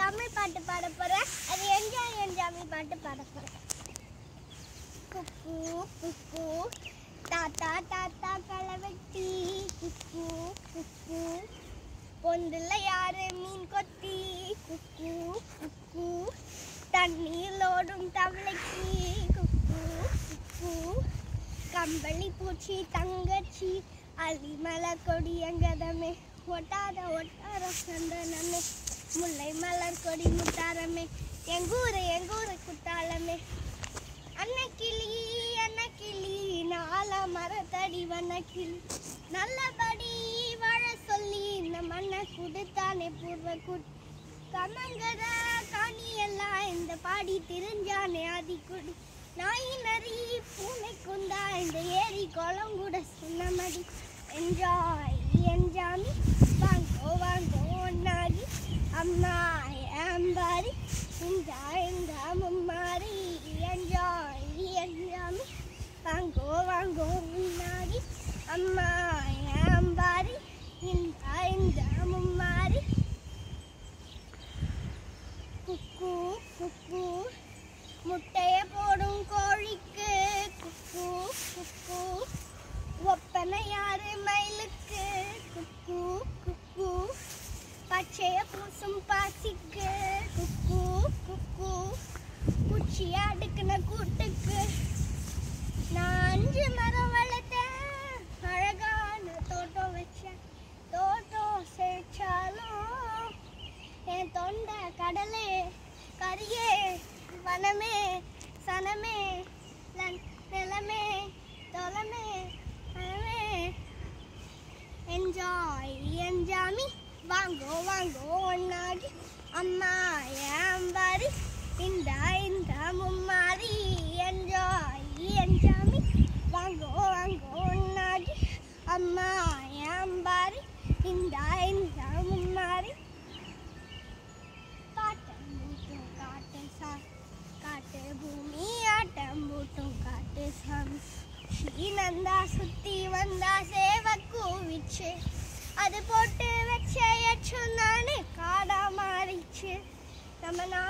தமிழ் பாட்டு பாட போறேன் அது என்ஜாய் என்ஜாமி பாட்டு பாட போறேன் குக்கு குக்கு தாத்தா தாத்தா களவெட்டி குக்கு குக்கு பொந்துல யாரு மீன் கொத்தி குக்கு குக்கு தண்ணீர் ஓடும் தவளைக்கு குக்கு குக்கு கம்பளி பூச்சி தங்கச்சி அள்ளி மலர் கொடி எங்கதமே ஒட்டாத ஒட்டார சந்தனமே முல்லை மலர் கொடி முத்தாரமே எங்கூரு எங்கூரு குத்தாலமே அன்னக்கிளி அன்னக்கிளி நால மரத்தடி வண்ணக்கிளி நல்லபடி வாழ சொல்லி இந்த மண்ணை கொடுத்தானே பூர்வ குட் கமங்கர காணி எல்லாம் இந்த பாடி தெரிஞ்சானே ஆதிக்குடி நாய் நரி பூனை குந்தா இந்த ஏரி குளம் கூட சொன்னமடி என்ஜாய் என்ஜாமி வாங்கோ வாங்கோ ஒன்னாரி அம்மா ஏம்பாரி இந்த இந்த மும்மாரி என்ஜாய் என்ஜாமி வாங்கோ வாங்கோ ஒன்னாரி அம்மா ஏம்பாரி இந்த இந்த மும்மாரி குக்கு குக்கு முட்டைய போடும் கோழிக்கு குக்கு குக்கு ஒப்பனை யாரு மயிலுக்கு குக்கு குக்கு பச்சைய பூசும் பாசிக்கு குக்கு குக்கு குச்சிய அடுக்குன கூட்டுக்கு நான் அஞ்சு மரம் வளர்த்தேன் அழகான தோட்டம் வச்சேன் தோட்டம் செழிச்சாலும் என் தொண்டை கடலே கரியே வனமே சனமே லன்- நிலமே தொலமே மனமே என்ஜாய் என்ஜாமி வாங்கோ வாங்கோ ஒன்னாடி அம்மா ஏம்பாரி இந்த இந்த மும்மாரி என்ஜாய் என்ஜாமி வாங்கோ வாங்கோ ஒன்னாடி அம்மா ஏம்பாரி இந்த இந்த மும்மாரி காட்டம் மூட்டும் காட்டு சா காட்டு பூமி ஆட்டம் மூட்டும் காட்டு சாமி ஸ்ரீநந்தா சுத்தி வந்தா சேவ கூவிச்சு அது போட்டு வச்ச எச்சம் தானே காடா மாறிச்சு நம்ம